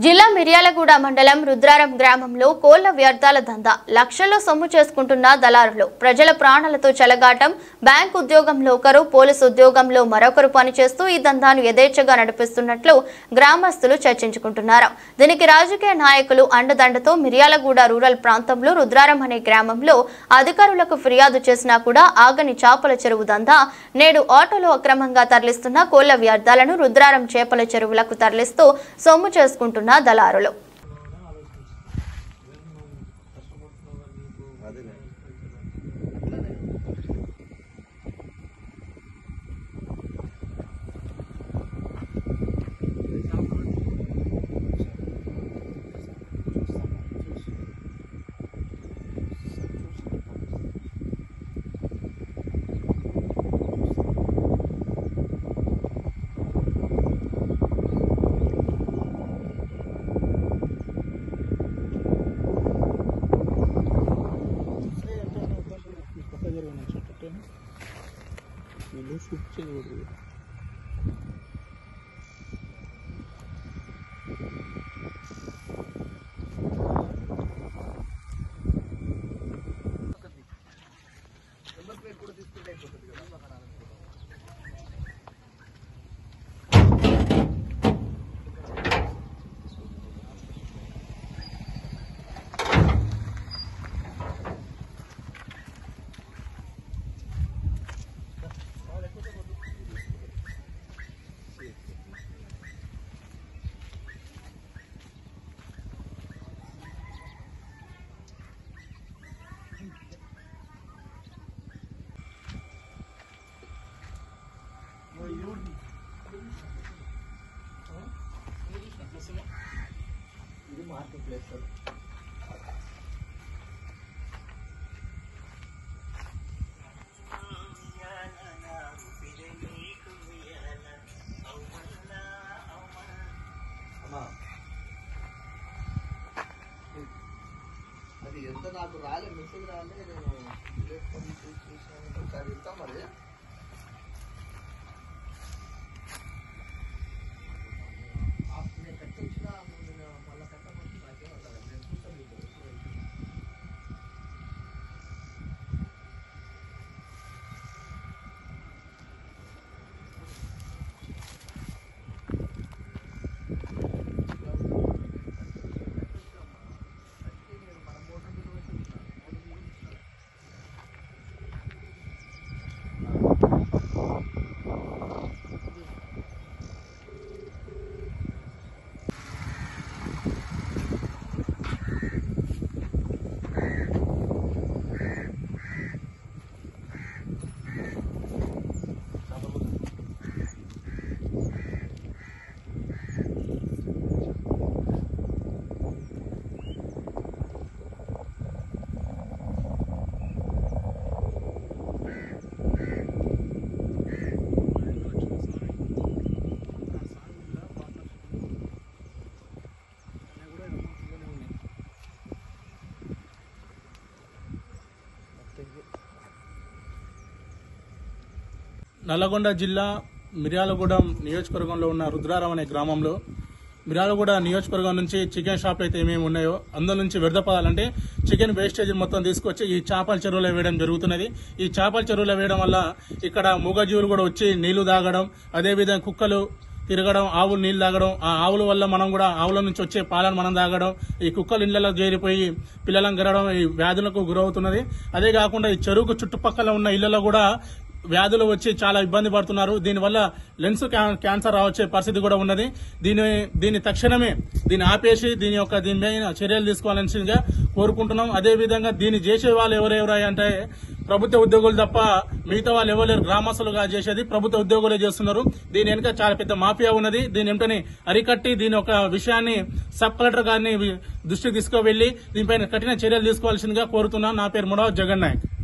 జిల్లా మిర్యాలగూడ మండలం రుద్రారం గ్రామంలో కోళ్ల వ్యర్థాల దందా లక్షల్లో సొమ్ము చేసుకుంటున్న దళారులు ప్రజల ప్రాణాలతో చెలగాటం బ్యాంక్ ఉద్యోగంలో ఒకరు పోలీసు ఉద్యోగంలో మరొకరు పనిచేస్తూ ఈ దందాను యథేచ్ఛగా నడిపిస్తున్నట్లు గ్రామస్తులు చర్చించుకుంటున్నారు దీనికి రాజకీయ నాయకులు అండదండతో మిర్యాలగూడ రూరల్ ప్రాంతంలో రుద్రారం అనే గ్రామంలో అధికారులకు ఫిర్యాదు చేసినా కూడా ఆగని చేపల చెరువు దందా నేడు ఆటోలో అక్రమంగా తరలిస్తున్న కోళ్ల వ్యర్థాలను రుద్రారం చేపల చెరువులకు తరలిస్తూ సొమ్ము చేసుకుంటున్న దళారులు అదేలే అట్లానే వీళ్ళు షూట్ చేయకూడదు ఇది మార్కెట్ ప్లేస్ అమ్మా అది ఎంత నాకు రాలే మెసేజ్ రాలే నేను చేసుకొని చూసి చూసాను ఒకసారి ఇస్తాం మరి ఆ- నేను కట్టొచ్చినా నేను మళ్ళీ కట్టకపోతే నాకేం ఉండదు నేను చూస్తాను మీకు నల్లగొండ జిల్లా మిర్యాలగూడెం నియోజకవర్గంలో ఉన్న రుద్రారం అనే గ్రామంలో మిర్యాలగూడ నియోజకవర్గం నుంచి చికెన్ షాప్లు అయితే ఏమేమి ఉన్నాయో అందులో నుంచి వ్యర్థ పదాలంటే చికెన్ వేస్టేజ్ మొత్తం తీసుకొచ్చి ఈ చేపల చెరువులో వేయడం జరుగుతున్నది ఈ చేపల చెరువులో వేయడం వల్ల ఇక్కడ మూగజీవులు కూడా వచ్చి నీళ్లు తాగడం అదేవిధంగా కుక్కలు తిరగడం ఆవులు నీళ్లు తాగడం ఆ ఆవుల వల్ల మనం కూడా ఆవుల నుంచి వచ్చే పాలను మనం తాగడం ఈ కుక్కలు ఇళ్లలో చేరిపోయి పిల్లలను గరడం ఈ వ్యాధులకు గురవుతున్నది అదే కాకుండా ఈ చెరువుకు చుట్టుపక్కల ఉన్న ఇళ్లలో కూడా వ్యాధులు వచ్చి చాలా ఇబ్బంది పడుతున్నారు దీనివల్ల లెన్స్ క్యా- క్యాన్సర్ వచ్చే పరిస్థితి కూడా ఉన్నది దీని దీన్ని తక్షణమే దీన్ని ఆపేసి దీని యొక్క దీని మీద చర్యలు తీసుకోవాలని కోరుకుంటున్నాం అదే విధంగా దీన్ని చేసే వాళ్ళు ఎవరెవరు అంటే ప్రభుత్వ ఉద్యోగులు తప్ప మిగతా వాళ్ళు ఎవరు గ్రామస్తులుగా చేసేది ప్రభుత్వ ఉద్యోగులే చేస్తున్నారు దీని వెనుక చాలా పెద్ద మాఫియా ఉన్నది దీని వెంటనే అరికట్టి దీని ఒక విషయాన్ని సబ్ కలెక్టర్ గారిని దృష్టికి తీసుకువెళ్లి దీనిపైన కఠిన చర్యలు తీసుకోవాల్సిందిగా కోరుతున్నాను నా పేరు ముడవ జగన్ నాయక్